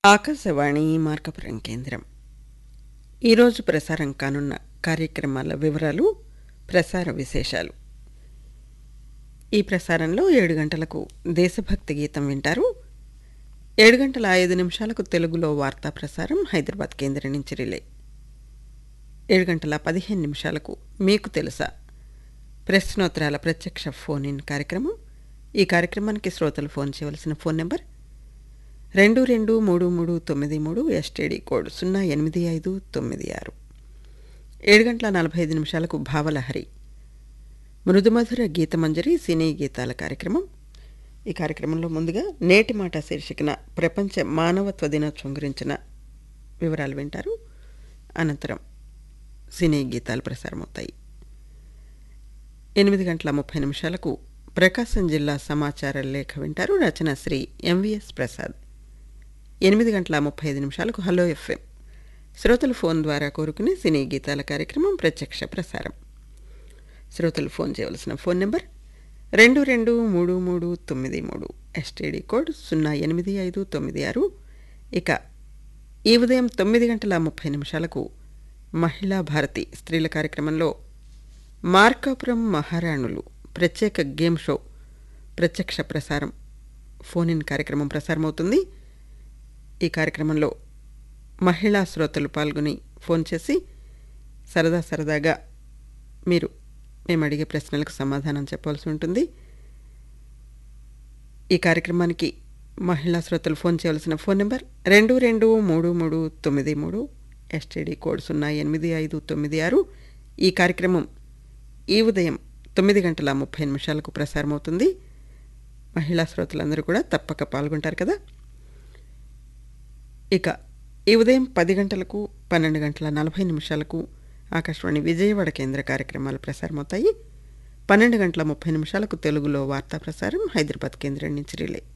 ఆకాశవాణి మార్కపురం కేంద్రం ఈరోజు ప్రసారం కానున్న కార్యక్రమాల వివరాలు ప్రసార విశేషాలు ఈ ప్రసారంలో ఏడు గంటలకు దేశభక్తి గీతం వింటారు ఏడు గంటల ఐదు నిమిషాలకు తెలుగులో వార్తా ప్రసారం హైదరాబాద్ కేంద్రం నుంచి రిలే ఏడు గంటల పదిహేను నిమిషాలకు మీకు తెలుసా ప్రశ్నోత్తరాల ప్రత్యక్ష ఫోన్ ఇన్ కార్యక్రమం ఈ కార్యక్రమానికి శ్రోతలు ఫోన్ చేయవలసిన ఫోన్ నెంబర్ రెండు రెండు మూడు మూడు తొమ్మిది మూడు ఎస్టీడీ కోడ్ సున్నా ఎనిమిది ఐదు తొమ్మిది ఆరు ఏడు గంటల నలభై ఐదు నిమిషాలకు భావలహరి మృదుమధుర గీతమంజరి సినీ గీతాల కార్యక్రమం ఈ కార్యక్రమంలో ముందుగా నేటి మాట శీర్షికన ప్రపంచ మానవత్వ దినోత్సవం గురించిన వివరాలు వింటారు అనంతరం సినీ గీతాలు ప్రసారమవుతాయి ఎనిమిది గంటల ముప్పై నిమిషాలకు ప్రకాశం జిల్లా సమాచార లేఖ వింటారు రచన శ్రీ ఎంవిఎస్ ప్రసాద్ ఎనిమిది గంటల ముప్పై ఐదు నిమిషాలకు హలో ఎఫ్ఎం శ్రోతలు ఫోన్ ద్వారా కోరుకునే సినీ గీతాల కార్యక్రమం ప్రత్యక్ష ప్రసారం శ్రోతలు ఫోన్ చేయవలసిన ఫోన్ నెంబర్ రెండు రెండు మూడు మూడు తొమ్మిది మూడు ఎస్టీడీ కోడ్ సున్నా ఎనిమిది ఐదు తొమ్మిది ఆరు ఇక ఈ ఉదయం తొమ్మిది గంటల ముప్పై నిమిషాలకు మహిళా భారతి స్త్రీల కార్యక్రమంలో మార్కాపురం మహారాణులు ప్రత్యేక గేమ్ షో ప్రత్యక్ష ప్రసారం ఫోన్ ఇన్ కార్యక్రమం ప్రసారమవుతుంది ఈ కార్యక్రమంలో మహిళా శ్రోతలు పాల్గొని ఫోన్ చేసి సరదా సరదాగా మీరు మేము అడిగే ప్రశ్నలకు సమాధానం చెప్పవలసి ఉంటుంది ఈ కార్యక్రమానికి మహిళా శ్రోతలు ఫోన్ చేయవలసిన ఫోన్ నెంబర్ రెండు రెండు మూడు మూడు తొమ్మిది మూడు ఎస్టీడీ కోడ్ సున్నా ఎనిమిది ఐదు తొమ్మిది ఆరు ఈ కార్యక్రమం ఈ ఉదయం తొమ్మిది గంటల ముప్పై నిమిషాలకు ప్రసారమవుతుంది మహిళా శ్రోతలందరూ కూడా తప్పక పాల్గొంటారు కదా ఇక ఈ ఉదయం పది గంటలకు పన్నెండు గంటల నలభై నిమిషాలకు ఆకాశవాణి విజయవాడ కేంద్ర కార్యక్రమాలు ప్రసారమవుతాయి పన్నెండు గంటల ముప్పై నిమిషాలకు తెలుగులో వార్తా ప్రసారం హైదరాబాద్ కేంద్రం నుంచి రిలే